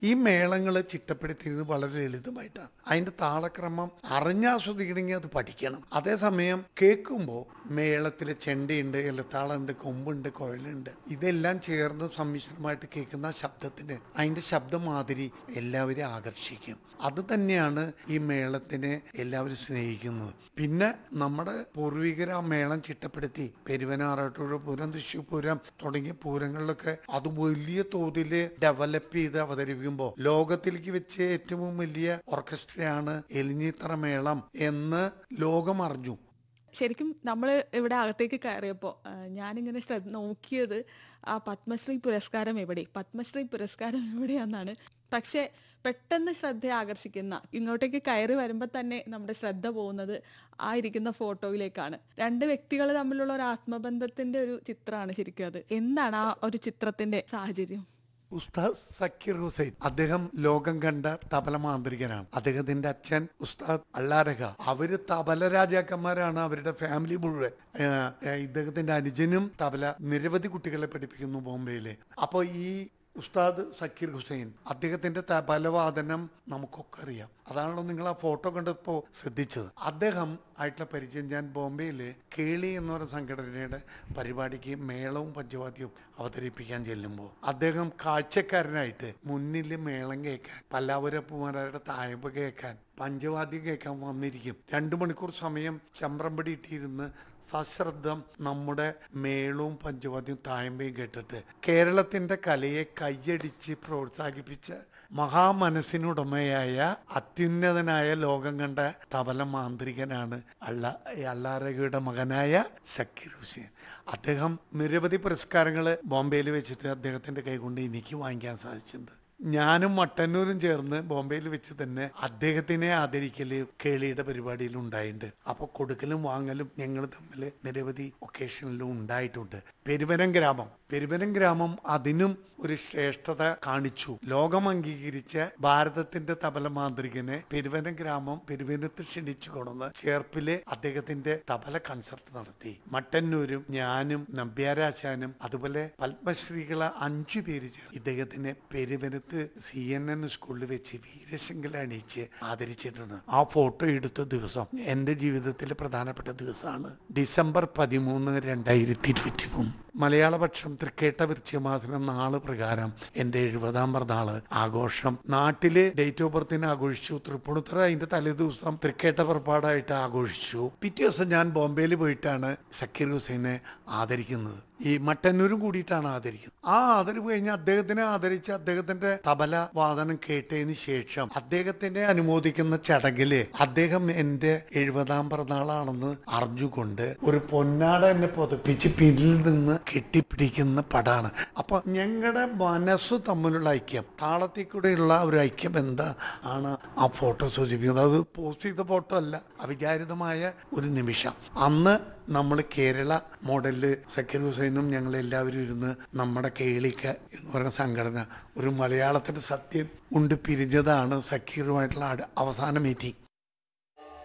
ഈ മേളങ്ങൾ ചിട്ടപ്പെടുത്തിയത് വളരെ ലളിതമായിട്ടാണ് അതിന്റെ താളക്രമം അറിഞ്ഞാസ്വദിക്കണമെങ്കിൽ അത് പഠിക്കണം അതേസമയം കേൾക്കുമ്പോൾ മേളത്തിൽ ചെണ്ടയുണ്ട് എലത്താളുണ്ട് കൊമ്പുണ്ട് കുഴലുണ്ട് ഇതെല്ലാം ചേർന്ന് സമ്മിശ്രമായിട്ട് കേൾക്കുന്ന ശബ്ദത്തിന് അതിന്റെ ശബ്ദമാതിരി എല്ലാവരെയും ആകർഷിക്കും അത് തന്നെയാണ് ഈ മേളത്തിനെ എല്ലാവരും സ്നേഹിക്കുന്നത് പിന്നെ നമ്മുടെ പൂർവികർ ആ മേളം ചിട്ടപ്പെടുത്തി പെരുവനാറാട്ടൂർ പൂരം തൃശ്ശൂർ പൂരം തുടങ്ങിയ പൂരങ്ങളിലൊക്കെ അത് വലിയ തോതിൽ ഡെവലപ്പ് ചെയ്ത് അവതരിപ്പിക്കുമ്പോൾ ലോകത്തിലേക്ക് വെച്ച് ഏറ്റവും വലിയ ഓർക്കസ്ട്രയാണ് എലിഞ്ഞിത്തറ മേളം എന്ന് ലോകം അറിഞ്ഞു ശരിക്കും നമ്മൾ ഇവിടെ അകത്തേക്ക് കയറിയപ്പോൾ ഞാനിങ്ങനെ ശ്രദ്ധ നോക്കിയത് ആ പത്മശ്രീ പുരസ്കാരം എവിടെ പത്മശ്രീ പുരസ്കാരം എവിടെയാന്നാണ് പക്ഷേ പെട്ടെന്ന് ശ്രദ്ധ ആകർഷിക്കുന്ന ഇങ്ങോട്ടേക്ക് കയറി വരുമ്പോൾ തന്നെ നമ്മുടെ ശ്രദ്ധ പോകുന്നത് ആ ഇരിക്കുന്ന ഫോട്ടോയിലേക്കാണ് രണ്ട് വ്യക്തികൾ തമ്മിലുള്ള ഒരു ആത്മബന്ധത്തിന്റെ ഒരു ചിത്രമാണ് ശരിക്കും അത് എന്താണ് ആ ഒരു ചിത്രത്തിന്റെ സാഹചര്യം ഉസ്താദ് സക്കീർ ഹുസൈൻ അദ്ദേഹം ലോകം കണ്ട തബല മാന്ത്രികനാണ് അദ്ദേഹത്തിന്റെ അച്ഛൻ ഉസ്താദ് അള്ളാരഖ അവര് തബല രാജാക്കന്മാരാണ് അവരുടെ ഫാമിലി മുഴുവൻ ഏഹ്, ഏഹ്, ഇദ്ദേഹത്തിന്റെ അനുജനും തബല നിരവധി കുട്ടികളെ പഠിപ്പിക്കുന്നു ബോംബെയില് അപ്പൊ ഈ ഉസ്താദ് സക്കീർ ഹുസൈൻ അദ്ദേഹത്തിന്റെ തബലവാദനം നമുക്കൊക്കെ അറിയാം അതാണല്ലോ നിങ്ങൾ ആ ഫോട്ടോ കണ്ടപ്പോൾ ശ്രദ്ധിച്ചത് അദ്ദേഹം ആയിട്ടുള്ള പരിചയം ഞാൻ ബോംബെയിൽ കേളി എന്ന് പറയുന്ന സംഘടനയുടെ പരിപാടിക്ക് മേളവും പഞ്ചവാദ്യവും അവതരിപ്പിക്കാൻ ചെല്ലുമ്പോൾ അദ്ദേഹം കാഴ്ചക്കാരനായിട്ട് മുന്നിൽ മേളം കേൾക്കാൻ പല്ലാവരപ്പുമാരുടെ തായമ്പ് കേൾക്കാൻ പഞ്ചവാദ്യം കേൾക്കാൻ വന്നിരിക്കും രണ്ടു മണിക്കൂർ സമയം ചമ്പ്രമ്പടി ഇട്ടിരുന്ന് സശ്രദ്ധം നമ്മുടെ മേളവും പഞ്ചവാദ്യവും തായമ്പയും കേട്ടിട്ട് കേരളത്തിന്റെ കലയെ കൈയടിച്ച് പ്രോത്സാഹിപ്പിച്ച മഹാമനസ്സിനുടമയായ അത്യുന്നതനായ ലോകം കണ്ട തബല മാന്ത്രികനാണ് അള്ള അള്ളാരകയുടെ മകനായ ഷക്കീർ ഹുസൈൻ അദ്ദേഹം നിരവധി പുരസ്കാരങ്ങൾ ബോംബെയിൽ വെച്ചിട്ട് അദ്ദേഹത്തിന്റെ കൈകൊണ്ട് എനിക്ക് വാങ്ങിക്കാൻ സാധിച്ചിട്ടുണ്ട് ഞാനും മട്ടന്നൂരും ചേർന്ന് ബോംബെയിൽ വെച്ച് തന്നെ അദ്ദേഹത്തിനെ ആദരിക്കല് കേളിയുടെ പരിപാടിയിൽ ഉണ്ടായിട്ടുണ്ട് അപ്പൊ കൊടുക്കലും വാങ്ങലും ഞങ്ങൾ തമ്മിൽ നിരവധി ഒക്കേഷനിലും ഉണ്ടായിട്ടുണ്ട് പെരുവനം ഗ്രാമം പെരുവനം ഗ്രാമം അതിനും ഒരു ശ്രേഷ്ഠത കാണിച്ചു ലോകം അംഗീകരിച്ച ഭാരതത്തിന്റെ തബല മാന്ത്രികനെ പെരുവനം ഗ്രാമം പെരുവനത്ത് ക്ഷണിച്ചു കൊണ്ടുവന്ന് ചേർപ്പില് അദ്ദേഹത്തിന്റെ തബല കൺസർട്ട് നടത്തി മട്ടന്നൂരും ഞാനും നമ്പ്യാരാശാനും അതുപോലെ പത്മശ്രീകളെ അഞ്ചു പേര് ചേർന്ന് ഇദ്ദേഹത്തിനെ പെരുവനത്ത് സി എൻ എൻ സ്കൂളിൽ വെച്ച് വീരശങ്കല അണിയിച്ച് ആദരിച്ചിട്ടുണ്ട് ആ ഫോട്ടോ എടുത്ത ദിവസം എന്റെ ജീവിതത്തിലെ പ്രധാനപ്പെട്ട ദിവസമാണ് ഡിസംബർ പതിമൂന്ന് രണ്ടായിരത്തി ഇരുപത്തി മൂന്ന് മലയാളപക്ഷം തൃക്കേട്ട വൃശ്യമാസനം നാള് പ്രകാരം എന്റെ എഴുപതാം പിറന്നാള് ആഘോഷം നാട്ടില് ഡേറ്റ് ഓഫ് ബർത്തിന് ആഘോഷിച്ചു തൃപ്പൂണിത്തറ അതിന്റെ തലേദിവസം തൃക്കേട്ട പുറപ്പാടായിട്ട് ആഘോഷിച്ചു പിറ്റേ ദിവസം ഞാൻ ബോംബെയിൽ പോയിട്ടാണ് സക്കീർ ഹുസൈനെ ആദരിക്കുന്നത് ഈ മട്ടന്നൂരും കൂടിയിട്ടാണ് ആദരിക്കുന്നത് ആ ആദരവ് കഴിഞ്ഞ് അദ്ദേഹത്തിനെ ആദരിച്ച് അദ്ദേഹത്തിന്റെ തബല വാദനം കേട്ടതിന് ശേഷം അദ്ദേഹത്തിനെ അനുമോദിക്കുന്ന ചടങ്ങില് അദ്ദേഹം എന്റെ എഴുപതാം പിറന്നാളാണെന്ന് അറിഞ്ഞുകൊണ്ട് ഒരു പൊന്നാട എന്നെ പുതപ്പിച്ച് പിന്നിൽ നിന്ന് കെട്ടിപ്പിടിക്കുന്ന പടാണ് അപ്പൊ ഞങ്ങളുടെ മനസ്സ് തമ്മിലുള്ള ഐക്യം താളത്തിൽ കൂടെയുള്ള ഒരു ഐക്യം എന്താ ആണ് ആ ഫോട്ടോ സൂചിപ്പിക്കുന്നത് അത് പോസ്റ്റ് ചെയ്ത ഫോട്ടോ അല്ല അവിചാരിതമായ ഒരു നിമിഷം അന്ന് നമ്മൾ കേരള മോഡലില് സക്കീർ ഹുസൈനും ഞങ്ങൾ എല്ലാവരും ഇരുന്ന് നമ്മുടെ കേളിക്ക എന്ന് പറയുന്ന സംഘടന ഒരു മലയാളത്തിന്റെ സത്യം ഉണ്ട് പിരിഞ്ഞതാണ് സക്കീറുമായിട്ടുള്ള അട- അവസാന മീറ്റിംഗ്